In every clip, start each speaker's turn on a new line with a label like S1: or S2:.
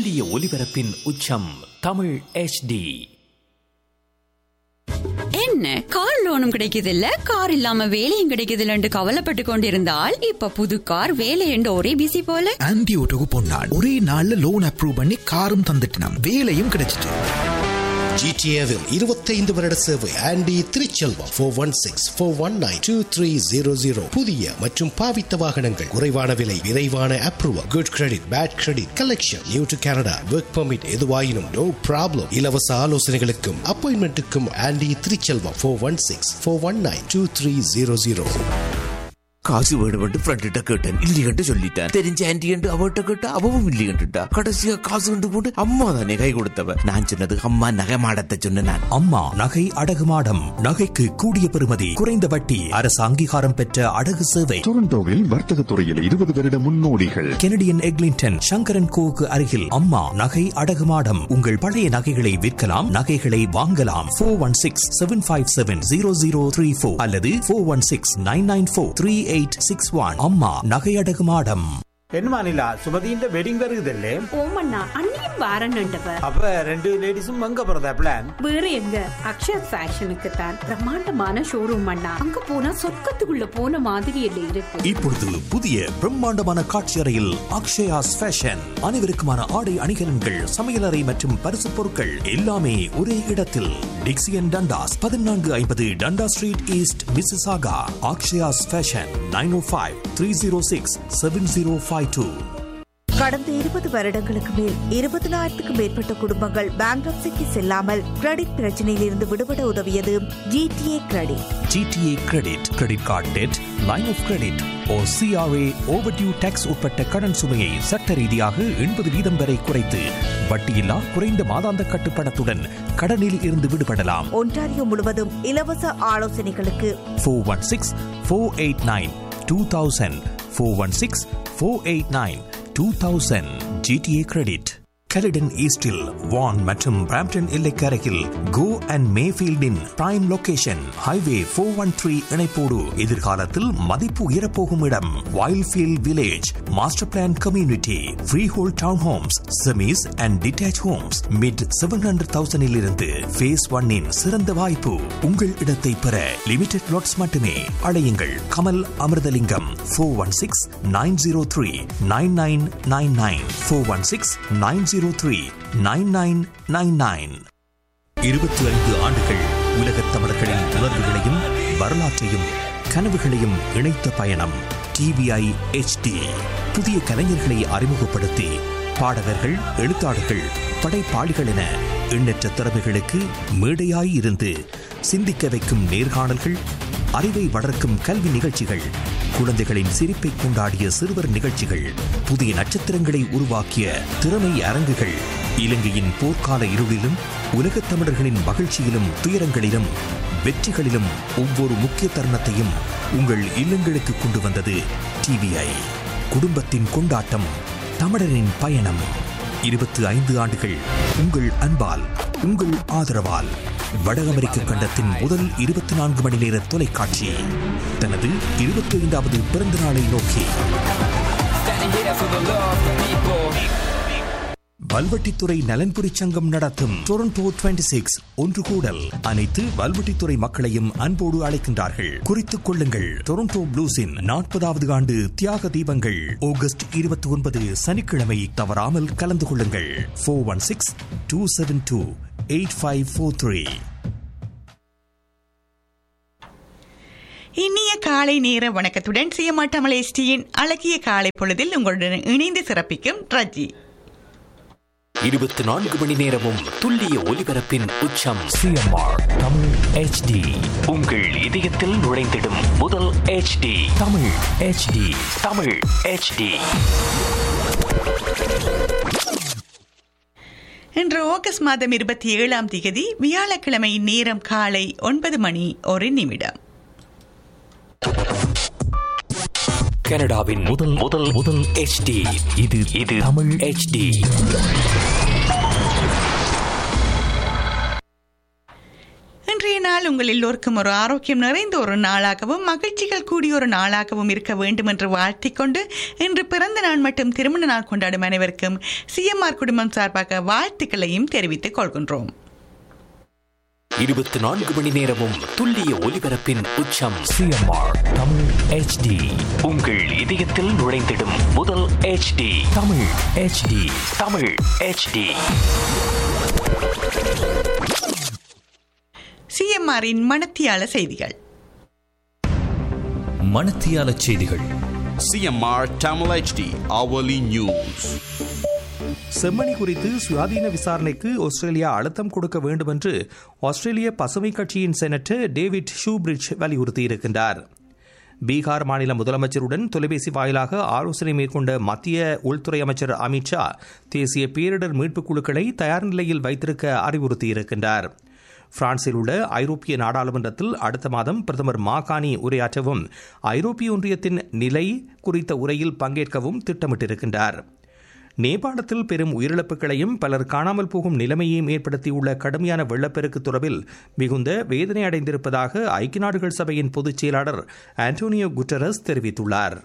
S1: துல்லிய ஒலிபரப்பின் உச்சம் தமிழ் HD
S2: என்ன கார் லோனும் கிடைக்குது இல்ல கார் இல்லாம வேலையும் கிடைக்குது இல்லன்னு கவலைப்பட்டு கொண்டிருந்தால் இப்ப புது கார் வேலை என்று ஒரே பிசி போல
S3: ஆன்டி ஓட்டோக்கு பொன்னாள் ஒரே நாள்ல லோன் அப்ரூவ் பண்ணி காரும் தந்துட்டினாம் வேலையும் கிடைச்சிட்டு
S4: ஜிடிஏவில் இருபத்தைந்து வருட சேவை Andy Thiruchelvam four one six four one nine two three zero zero புதிய மற்றும் பாவித்த வாகனங்கள் குறைவான விலை விரைவான approval good credit bad credit collection new to Canada work permit எதுவாயினும் நோ ப்ராப்ளம் இலவச ஆலோசனைகளுக்கும் அப்பாயின்மெண்ட்டுக்கும் Andy Thiruchelvam four one six four one nine two three zero zero
S5: காசு வேணுமென்று ஃப்ரெண்ட்ட கேட்டேன் இல்லையென்று சொல்லிட்டேன் தெரிஞ்ச ஆன்டி என்று அவட்ட கேட்டா அவவும் இல்லையென்றுட்டா கடைசியா காசு கொண்டு போட்டு அம்மா தானே கை கொடுத்தவ நான் சொன்னது அம்மா நகைமாடத்தை சொன்ன நான்
S1: அம்மா நகை அடகு மாடம் நகைக்கு கூடிய பெறுமதி குறைந்த வட்டி அரசு அங்கீகாரம் பெற்ற அடகு சேவை
S6: டொரண்டோவில் வர்த்தக துறையில் இருபது வருட முன்னோடிகள்
S1: கெனடியன் எக்லிங்டன் சங்கரன் கோவுக்கு அருகில் அம்மா நகை அடகு மாடம் உங்கள் பழைய நகைகளை விற்கலாம் நகைகளை வாங்கலாம் four one six seven five seven zero zero three four அல்லது four one six nine nine four three eight six one அம்மா நகை அடகு மாடம்
S7: என்னமா நிலா சுமதியின் வெட்டிங் வருகுதல்லே
S8: ஓமண்ணா அண்ணியும் வாரன்னுட்டவ
S7: அப்ப ரெண்டு லேடிஸும் அங்க போறதா பிளான்
S8: வேற எங்க அக்ஷயா ஃபேஷனுக்கு தான் பிரம்மாண்டமான ஷோரூம் அண்ணா அங்க போனா சொர்க்கத்துக்குள்ள போன மாதிரி இல்ல இருக்கு
S1: இப்பொழுது புதிய பிரம்மாண்டமான காட்சி அறையில் அக்ஷயாஸ் ஃபேஷன் அனைவருக்குமான ஆடை அணிகலன்கள் சமையலறை மற்றும் பரிசு பொருட்கள் எல்லாமே ஒரே இடத்தில் டிக்சியன் டண்டாஸ் பதினான்கு ஐம்பது Dundas street east Mississauga Akshayas fashion nine o five three zero six seven zero five two
S9: கடந்த இருபது வருடங்களுக்கு மேல் இருபதனாயிரத்துக்கும் மேற்பட்ட குடும்பங்கள் பேங்க்ரப்சிக்கு செல்லாமல் கிரெடிட் பிரச்சனையில் இருந்து விடுபட உதவியது GTA credit
S1: GTA credit credit card debt line of credit ஓ சிஆர்ஏ ஓவர்டியூ டேக்ஸ் உட்பட்ட கடன் சுமையை சட்ட ரீதியாக எண்பது வீதம் வரை குறைத்து வட்டியில்லா குறைந்த மாதாந்த கட்டுப்பணத்துடன் கடனில் இருந்து விடுபடலாம்
S9: ஒன்டாரியோ முழுவதும் இலவச ஆலோசனைகளுக்கு
S1: four one six four eight nine two thousand four one six four eight nine two thousand GTA credit Caledon ஈஸ்டில் வான் மற்றும் பிராம்டன் எல்லைக்கரையில் கோ அண்ட் மேஃபீல்டின் prime location highway four one three இணைப்போடு எதிர்காலத்தில் மதிப்பு உயரப்போகும் இடம் Wildfield village master plan community freehold town homes semis and detach homes mid seven hundred தௌசண்டில் இருந்து ஃபேஸ் ஒன்னின் சிறந்த வாய்ப்பு உங்கள் இடத்தை பெற லிமிடெட் லாட்ஸ் மட்டுமே அழையுங்கள் Kamal Amirthalingam four one six nine zero three nine nine nine nine four one six nine zero three nine nine nine nine இருபத்தி ஐந்து ஆண்டுகள் உலகத் தமிழர்களின் உணர்வுகளையும் வரலாற்றையும் கனவுகளையும் இணைத்த பயணம் டிவிஐ HD புதிய கலைஞர்களை அறிமுகப்படுத்தி பாடகர்கள் எழுத்தாளர்கள் படைப்பாளிகள் என எண்ணற்ற திறமைகளுக்கு மேடையாய் இருந்து சிந்திக்க வைக்கும் நேர்காணல்கள் அறிவை வளர்க்கும் கல்வி நிகழ்ச்சிகள் குழந்தைகளின் சிரிப்பை கொண்டாடிய சிறுவர் நிகழ்ச்சிகள் புதிய நட்சத்திரங்களை உருவாக்கிய திறமை அரங்குகள் இலங்கையின் போர்க்கால இருளிலும் உலகத் தமிழர்களின் மகிழ்ச்சியிலும் துயரங்களிலும் வெற்றிகளிலும் ஒவ்வொரு முக்கிய தருணத்தையும் உங்கள் இல்லங்களுக்கு கொண்டு வந்தது டிவிஐ குடும்பத்தின் கொண்டாட்டம் தமிழரின் பயணம் இருபத்தி ஐந்து ஆண்டுகள் உங்கள் அன்பால் உங்கள் ஆதரவால் வட அமெரிக்க கண்டத்தின் முதல் இருபத்தி நான்கு மணி நேர தொலைக்காட்சி தனது இருபத்தி ஐந்தாவது பிறந்த நாளை நோக்கி வல்வெட்டித்துறை நலன்புரி சங்கம் நடத்தும் டொரண்டோ 26 சிக்ஸ் ஒன்று கூடல் அனைத்து வல்வெட்டித்துறை மக்களையும் அன்போடு அழைக்கின்றார்கள் குறித்துக் கொள்ளுங்கள் டொரண்டோ ப்ளூஸின் நாற்பதாவது ஆண்டு தியாக தீபங்கள் ஆகஸ்ட் இருபத்தி ஒன்பது சனிக்கிழமை தவறாமல் கலந்து கொள்ளுங்கள் four one six two seven two eight five four three
S10: இனிய காலை நேர வணக்கத்துடன் சியமாட்டமலை எஸ்டியின் அழகிய காலை பொழுதில் உங்களுடன் இணைந்து சிறப்பிக்கும் ரஜி
S1: இருபத்தி நான்கு மணி நேரமும் துல்லிய ஒலிபரப்பின் உச்சம் சிஎம்ஆர் தமிழ் HD உங்கள் இதயத்தில் நுழைந்திடும் முதல் HD Tamil HD Tamil HD
S10: இன்று ஆகஸ்ட் மாதம் இருபத்தி ஏழாம் தேதி வியாழக்கிழமை நேரம் காலை ஒன்பது மணி ஒரு நிமிடம்
S1: கனடாவின் முதல் முதல் முதல் HD இது இது தமிழ் HD
S10: இன்றைய நாள் நாள் உங்கள் எல்லோருக்கும் ஒரு ஆரோக்கியம் நிறைந்த ஒரு நாளாகவும் மகிழ்ச்சிகள் கூடிய ஒரு நாளாகவும் இருக்க வேண்டும் என்று வாழ்த்திக் கொண்டு இன்று பிறந்த நாள் மற்றும் திருமண நாள் கொண்டாடும் அனைவருக்கும் சிஎம்ஆர் குடும்பம் சார்பாக வாழ்த்துக்களையும் தெரிவித்துக் கொள்கின்றோம்
S11: இருபத்தி நான்கு மணி நேரமும் துல்லிய ஒலிபரப்பின் உச்சம்
S12: சிஎம்ஆர் தமிழ் ஹெச்டி
S11: உங்கள் இதயத்தில் நுழைந்திடும் முதல் HD
S12: Tamil HD
S11: Tamil HD
S10: சிஎம்ஆரின் மனத்தியால செய்திகள்
S12: மணத்தியால செய்திகள்
S13: CMR Tamil HD hourly news
S1: Chemmani குறித்து சுயாதீன விசாரணைக்கு ஆஸ்திரேலியா அழுத்தம் கொடுக்க வேண்டும் என்று ஆஸ்திரேலிய பசுமை கட்சியின் செனட்டர் டேவிட் ஷூபிரிட்ஜ் வலியுறுத்தியிருக்கின்றார் பீகார் மாநில முதலமைச்சருடன் தொலைபேசி வாயிலாக ஆலோசனை மேற்கொண்ட மத்திய உள்துறை அமைச்சர் அமித் ஷா தேசிய பேரிடர் மீட்புக் குழுக்களை தயார் நிலையில் வைத்திருக்க அறிவுறுத்தியிருக்கின்றார் பிரான்சில் உள்ள ஐரோப்பிய நாடாளுமன்றத்தில் அடுத்த மாதம் பிரதமர் மாகாணி உரையாற்றவும் ஐரோப்பிய ஒன்றியத்தின் நிலை குறித்த உரையில் பங்கேற்கவும் திட்டமிட்டிருக்கின்றார் நேபாளத்தில் பெரும் உயிரிழப்புகளையும் பலர் காணாமல் போகும் நிலைமையையும் ஏற்படுத்தியுள்ள கடுமையான வெள்ளப்பெருக்கு தொடர்பில் மிகுந்த வேதனை அடைந்திருப்பதாக ஐக்கிய நாடுகள் சபையின் பொதுச் செயலாளர் ஆண்டோனியோ குட்டரஸ் தெரிவித்துள்ளார்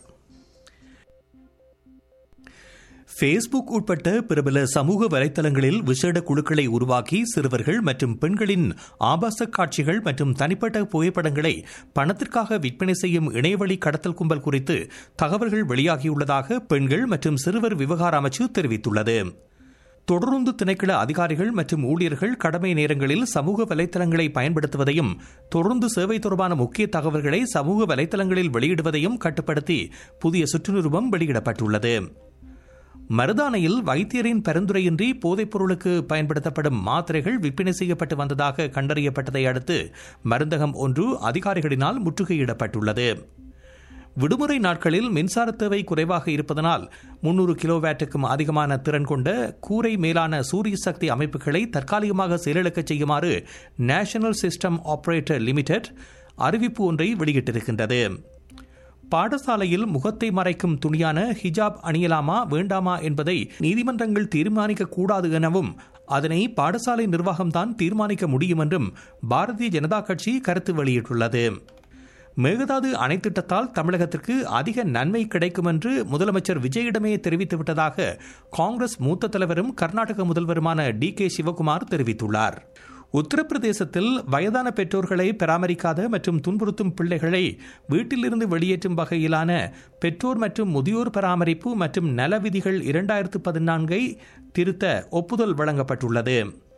S1: ஃபேஸ்புக் உட்பட்ட பிரபல சமூக வலைதளங்களில் விசேட குழுக்களை உருவாக்கி சிறுவர்கள் மற்றும் பெண்களின் ஆபாச காட்சிகள் மற்றும் தனிப்பட்ட புகைப்படங்களை பணத்திற்காக விற்பனை செய்யும் இணையவழி கடத்தல் கும்பல் குறித்து தகவல்கள் வெளியாகியுள்ளதாக பெண்கள் மற்றும் சிறுவர் விவகார அமைச்சு தெரிவித்துள்ளது தொடர்ந்து திணைக்கள அதிகாரிகள் மற்றும் ஊழியர்கள் கடமை நேரங்களில் சமூக வலைதளங்களை பயன்படுத்துவதையும் தொடர்ந்து சேவை தொடர்பான முக்கிய தகவல்களை சமூக வலைதளங்களில் வெளியிடுவதையும் கட்டுப்படுத்தி புதிய சுற்றுநிருபம் வெளியிடப்பட்டுள்ளது மருதானையில் வைத்தியரின் பரிந்துரையின்றி போதைப் பொருளுக்கு பயன்படுத்தப்படும் மாத்திரைகள் விற்பனை செய்யப்பட்டு வந்ததாக கண்டறியப்பட்டதை அடுத்து மருந்தகம் ஒன்று அதிகாரிகளினால் முற்றுகையிடப்பட்டுள்ளது விடுமுறை நாட்களில் மின்சார தேவை குறைவாக இருப்பதனால் முன்னூறு கிலோவேட்டுக்கும் அதிகமான திறன் கொண்ட கூரை மேலான சூரிய சக்தி அமைப்புகளை தற்காலிகமாக செயலிழக்கச் செய்யுமாறு நேஷனல் சிஸ்டம் ஆபரேட்டர் லிமிடெட் அறிவிப்பு ஒன்றை வெளியிட்டிருக்கின்றது பாடசாலையில் முகத்தை மறைக்கும் துணியான ஹிஜாப் அணியலாமா வேண்டாமா என்பதை நீதிமன்றங்கள் தீர்மானிக்க கூடாது எனவும் அதனை பாடசாலை நிர்வாகம்தான் தீர்மானிக்க முடியும் என்றும் பாரதிய ஜனதா கட்சி கருத்து வெளியிட்டுள்ளது மேகதாது அணை திட்டத்தால் தமிழகத்திற்கு அதிக நன்மை கிடைக்கும் என்று முதலமைச்சர் விஜயிடமே தெரிவித்துவிட்டதாக காங்கிரஸ் மூத்த தலைவரும் கர்நாடக முதல்வருமான டி கே சிவகுமார் தெரிவித்துள்ளார் உத்தரப்பிரதேசத்தில் வயதான பெற்றோர்களை பராமரிக்காத மற்றும் துன்புறுத்தும் பிள்ளைகளை வீட்டிலிருந்து வெளியேற்றும் வகையிலான பெற்றோர் மற்றும் முதியோர் பராமரிப்பு மற்றும் நல விதிகள் இரண்டாயிரத்து பதினான்கை திருத்த ஒப்புதல் வழங்கப்பட்டுள்ளது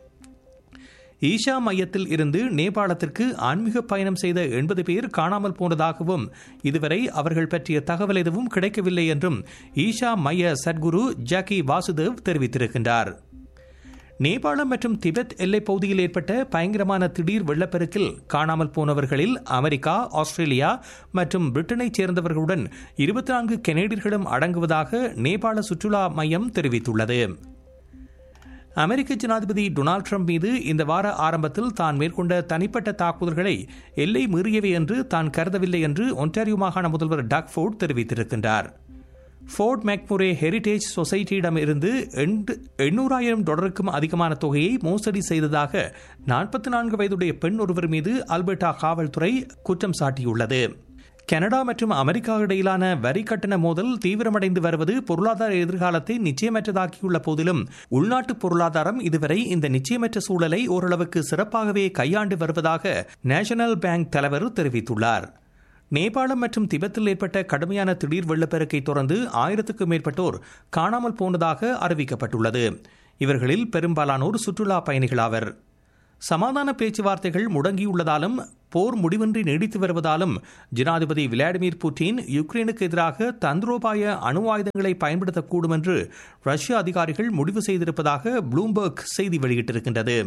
S1: ஈஷா மையத்தில் இருந்து நேபாளத்திற்கு ஆன்மீக பயணம் செய்த எண்பது பேர் காணாமல் போனதாகவும் இதுவரை அவர்கள் பற்றிய தகவல் எதுவும் கிடைக்கவில்லை என்றும் ஈஷா மைய சத்குரு ஜாக்கி வாசுதேவ் தெரிவித்திருக்கின்றார் நேபாளம் மற்றும் திபெத் எல்லைப் பகுதியில் ஏற்பட்ட பயங்கரமான திடீர் வெள்ளப்பெருக்கில் காணாமல் போனவர்களில் அமெரிக்கா ஆஸ்திரேலியா மற்றும் பிரிட்டனைச் சேர்ந்தவர்களுடன் இருபத்தி நான்கு கெனடியர்களும் அடங்குவதாக நேபாள சுற்றுலா மையம் தெரிவித்துள்ளது அமெரிக்க ஜனாதிபதி டொனால்டு ட்ரம்ப் மீது இந்த வார ஆரம்பத்தில் தான் மேற்கொண்ட தனிப்பட்ட தாக்குதல்களை எல்லை மீறியவை என்று தான் கருதவில்லை என்று ஒன்டாரியோ மாகாண முதல்வர் டக் ஃபோர்ட் தெரிவித்திருக்கின்றார் ஃபோர்ட் மேக்முரே ஹெரிடேஜ் சொசைட்டியிடம் இருந்து எண்ணூறாயிரம் டாலருக்கும் அதிகமான தொகையை மோசடி செய்ததாக நாற்பத்தி நான்கு வயதுடைய பெண் ஒருவர் மீது அல்பர்டா காவல்துறை குற்றம் சாட்டியுள்ளது கனடா மற்றும் அமெரிக்கா இடையிலான வரி கட்டண மோதல் தீவிரமடைந்து வருவது பொருளாதார எதிர்காலத்தை நிச்சயமற்றதாக்கியுள்ள போதிலும் உள்நாட்டு பொருளாதாரம் இதுவரை இந்த நிச்சயமற்ற சூழலை ஓரளவுக்கு சிறப்பாகவே கையாண்டு வருவதாக நேஷனல் பேங்க் தலைவர் தெரிவித்துள்ளார் நேபாளம் மற்றும் திபெத்தில் ஏற்பட்ட கடுமையான திடீர் வெள்ளப்பெருக்கை தொடர்ந்து ஆயிரத்துக்கும் மேற்பட்டோர் காணாமல் போனதாக அறிவிக்கப்பட்டுள்ளது இவர்களில் பெரும்பாலானோர் சுற்றுலா பயணிகளாவர் சமாதான பேச்சுவார்த்தைகள் முடங்கியுள்ளதாலும் போர் முடிவின்றி நீடித்து வருவதாலும் ஜனாதிபதி விளாடிமிர் புட்டின் யுக்ரைனுக்கு எதிராக தந்திரோபாய அணு ஆயுதங்களை பயன்படுத்தக்கூடும் என்று ரஷ்ய அதிகாரிகள் முடிவு செய்திருப்பதாக ப்ளூம்பர்க் செய்தி வெளியிட்டிருக்கின்றது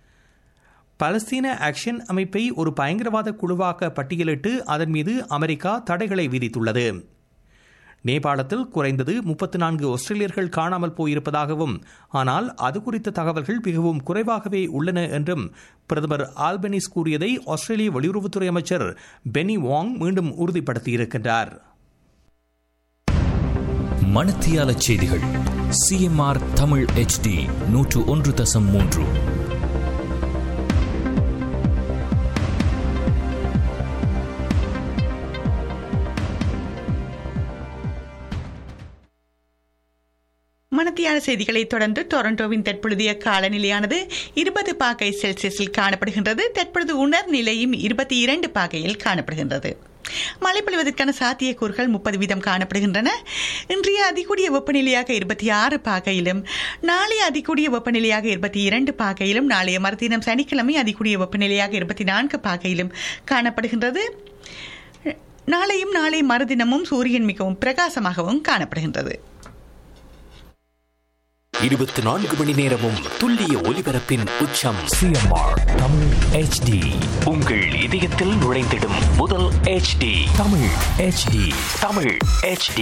S1: பலஸ்தீன ஆக்ஷன் அமைப்பை ஒரு பயங்கரவாத குழுவாக பட்டியலிட்டு அதன் மீது அமெரிக்கா தடைகளை விதித்துள்ளது நேபாளத்தில் குறைந்தது முப்பத்தி நான்கு ஆஸ்திரேலியர்கள் காணாமல் போயிருப்பதாகவும் ஆனால் அது குறித்த தகவல்கள் மிகவும் குறைவாகவே உள்ளன என்றும் பிரதமர் ஆல்பனிஸ் கூறியதை ஆஸ்திரேலிய வெளியுறவுத்துறை அமைச்சர் பெனி வாங் மீண்டும் உறுதிப்படுத்தியிருக்கின்றார்
S12: மணத்தியால செய்திகள் சிஎம்ஆர் தமிழ் ஹெச்டி நூற்று ஒன்று தசம் மூன்று
S10: மணத்தியான செய்திகளை தொடர்ந்து டொரண்டோவின் தற்பொழுதைய காலநிலையானது இருபது பாகை செல்சியஸில் காணப்படுகின்றது தற்பொழுது உணர் நிலையும் இருபத்தி இரண்டு பாகையில் காணப்படுகின்றது மழை பொழிவதற்கான சாத்தியக்கூறுகள் முப்பது வீதம் காணப்படுகின்றன இன்றைய அதிகூடிய வெப்பநிலையாக இருபத்தி ஆறு பாகையிலும் நாளைய அதிகூடிய வெப்பநிலையாக இருபத்தி இரண்டு பாகையிலும் நாளைய மறுதினம் சனிக்கிழமை அதிகூடிய வெப்பநிலையாக இருபத்தி நான்கு பாகையிலும் காணப்படுகின்றது நாளையும் நாளை மறுதினமும் சூரியன் மிகவும் பிரகாசமாகவும் காணப்படுகின்றது
S11: இருபத்தி நான்கு மணி நேரமும் துல்லிய ஒலிபரப்பின் உச்சம்
S12: சிஎம்ஆர் தமிழ் ஹெச்டி
S11: உங்கள் இதயத்தில் நுழைந்திடும் முதல் HD
S12: Tamil HD
S11: Tamil HD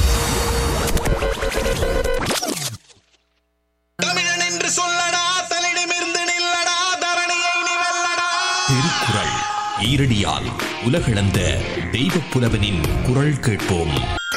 S14: தமிழன் என்று சொல்லடா தலிடமிருந்து நில்லடா தரணியை நீ வெல்லடா
S1: திருக்குறள் ஈரடியால் உலகளந்த தெய்வப் புலவனின் குரல் கேட்போம்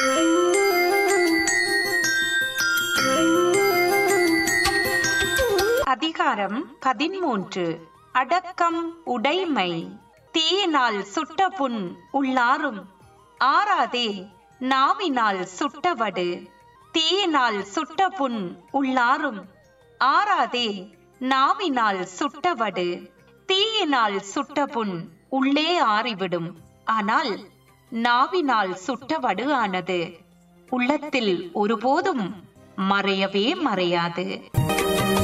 S8: அதிகாரம் பதிமூன்று அடக்கம் உடைமை தீயினால் சுட்ட புண் உள்ளாரும் ஆறாதே நாவினால் சுட்டவடு தீயினால் சுட்ட புண் உள்ளாரும் ஆறாதே நாவினால் சுட்டவடு தீயினால் சுட்ட புண் உள்ளே ஆறிவிடும் ஆனால் நாவினால் சுட்டவடு ஆனது உள்ளத்தில் ஒருபோதும் மறையவே மறையாது